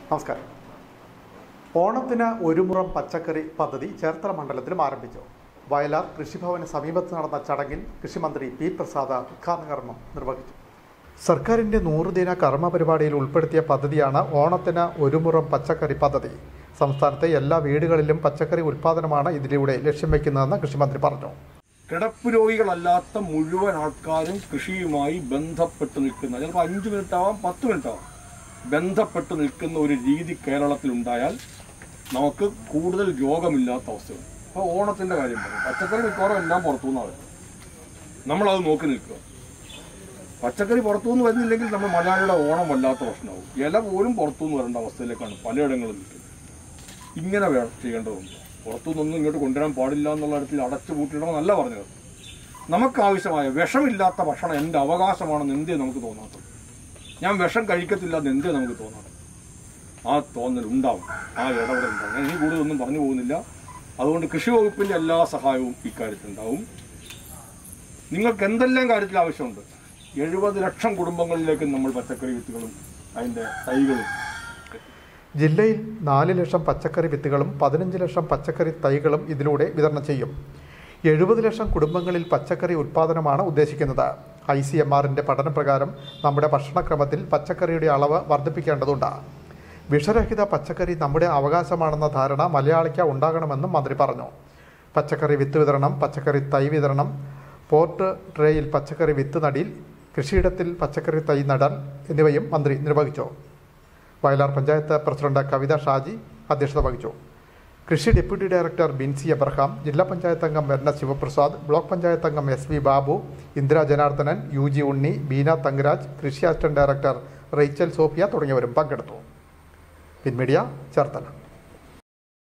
നമസ്കാരം ഓണത്തിന് ഒരു മുറം പച്ചക്കറി പദ്ധതി ചേർത്തല മണ്ഡലത്തിലും ആരംഭിച്ചു വയലാർ കൃഷിഭവന് സമീപത്ത് നടന്ന ചടങ്ങിൽ കൃഷിമന്ത്രി പി പ്രസാദ് ഉദ്ഘാടന കർമ്മം നിർവഹിച്ചു സർക്കാരിന്റെ നൂറുദിന കർമ്മ പരിപാടിയിൽ ഉൾപ്പെടുത്തിയ പദ്ധതിയാണ് ഓണത്തിന് ഒരു മുറം പച്ചക്കറി പദ്ധതി സംസ്ഥാനത്തെ എല്ലാ വീടുകളിലും പച്ചക്കറി ഉൽപ്പാദനമാണ് ഇതിലൂടെ ലക്ഷ്യം വയ്ക്കുന്നതെന്ന് കൃഷിമന്ത്രി പറഞ്ഞു കിടപ്പ് രോഗികളല്ലാത്ത മുഴുവൻ ആൾക്കാരും കൃഷിയുമായി ബന്ധപ്പെട്ട് നിൽക്കുന്ന ചിലപ്പോൾ അഞ്ച് മിനിറ്റ് ആവാം പത്ത് മിനിറ്റ് ആവാം ബന്ധപ്പെട്ട് നിൽക്കുന്ന ഒരു രീതി കേരളത്തിൽ ഉണ്ടായാൽ നമുക്ക് കൂടുതൽ രോഗമില്ലാത്ത അവസ്ഥയുണ്ട് ഇപ്പോൾ ഓണത്തിന്റെ കാര്യം പറയും പച്ചക്കറി മിക്കവാറും എല്ലാം പുറത്തുനിന്നാണ് വരുന്നത് നമ്മളത് നോക്കി നിൽക്കുക പച്ചക്കറി പുറത്തുനിന്ന് വരുന്നില്ലെങ്കിൽ നമ്മൾ മലയാളിയുടെ ഓണം വല്ലാത്ത പ്രശ്നമാവും ഇല പോലും പുറത്തുനിന്ന് വരേണ്ട അവസ്ഥയിലേക്കാണ് പലയിടങ്ങളും നിൽക്കുന്നത് ഇങ്ങനെ വേണം ചെയ്യേണ്ടതുണ്ട് പുറത്തുനിന്നൊന്നും ഇങ്ങോട്ട് കൊണ്ടുവരാൻ പാടില്ല എന്നുള്ള തരത്തിൽ അടച്ചു പൂട്ടിയിടണമെന്നല്ല പറഞ്ഞത് നമുക്ക് ആവശ്യമായ വിഷമില്ലാത്ത ഭക്ഷണം എൻ്റെ അവകാശമാണെന്ന് എന്തേ നമുക്ക് തോന്നാത്തത് ഞാൻ വിഷം കഴിക്കത്തില്ല എന്ന് എന്തേ നമുക്ക് തോന്നാത്തത് ആ തോന്നൽ ഉണ്ടാവും ആ ഇടപെടൽ ഉണ്ടാവും ഞാൻ ഇനി കൂടുതലൊന്നും പറഞ്ഞു പോകുന്നില്ല അതുകൊണ്ട് കൃഷി വകുപ്പിൻ്റെ എല്ലാ സഹായവും ഇക്കാര്യത്തിൽ ഉണ്ടാവും നിങ്ങൾക്ക് എന്തെല്ലാം കാര്യത്തിൽ ആവശ്യമുണ്ട് എഴുപത് ലക്ഷം കുടുംബങ്ങളിലേക്ക് നമ്മൾ പച്ചക്കറി വിത്തുകളും അതിൻ്റെ തൈകളും ജില്ലയിൽ നാല് ലക്ഷം പച്ചക്കറി വിത്തുകളും പതിനഞ്ച് ലക്ഷം പച്ചക്കറി തൈകളും ഇതിലൂടെ വിതരണം ചെയ്യും എഴുപത് ലക്ഷം കുടുംബങ്ങളിൽ പച്ചക്കറി ഉൽപ്പാദനമാണ് ഉദ്ദേശിക്കുന്നത് ഐ സി എം ആറിൻ്റെ പഠനപ്രകാരം നമ്മുടെ ഭക്ഷണക്രമത്തിൽ പച്ചക്കറിയുടെ അളവ് വർദ്ധിപ്പിക്കേണ്ടതുണ്ട് വിഷരഹിത പച്ചക്കറി നമ്മുടെ അവകാശമാണെന്ന ധാരണ മലയാളിക്ക് ഉണ്ടാകണമെന്നും മന്ത്രി പറഞ്ഞു പച്ചക്കറി വിത്ത് വിതരണം പച്ചക്കറി തൈ വിതരണം പോർട്ട് ട്രേയിൽ പച്ചക്കറി വിത്ത് നടിയിൽ കൃഷിയിടത്തിൽ പച്ചക്കറി തൈ നടൽ എന്നിവയും മന്ത്രി നിർവഹിച്ചു വയലാർ പഞ്ചായത്ത് പ്രസിഡന്റ് കവിത ഷാജി അധ്യക്ഷത വഹിച്ചു കൃഷി ഡെപ്യൂട്ടി ഡയറക്ടർ ബിൻസി എബ്രഹാം ജില്ലാ പഞ്ചായത്ത് അംഗം വെർണ ശിവപ്രസാദ് ബ്ലോക്ക് പഞ്ചായത്ത് അംഗം S V Babu Indira Janardhanan U G Unni Beena Thankaraj കൃഷി അസിസ്റ്റന്റ് ഡയറക്ടർ റേച്ചൽ സോഫിയ തുടങ്ങിയവരും പങ്കെടുത്തു പിൻമീഡിയ ചേർത്തല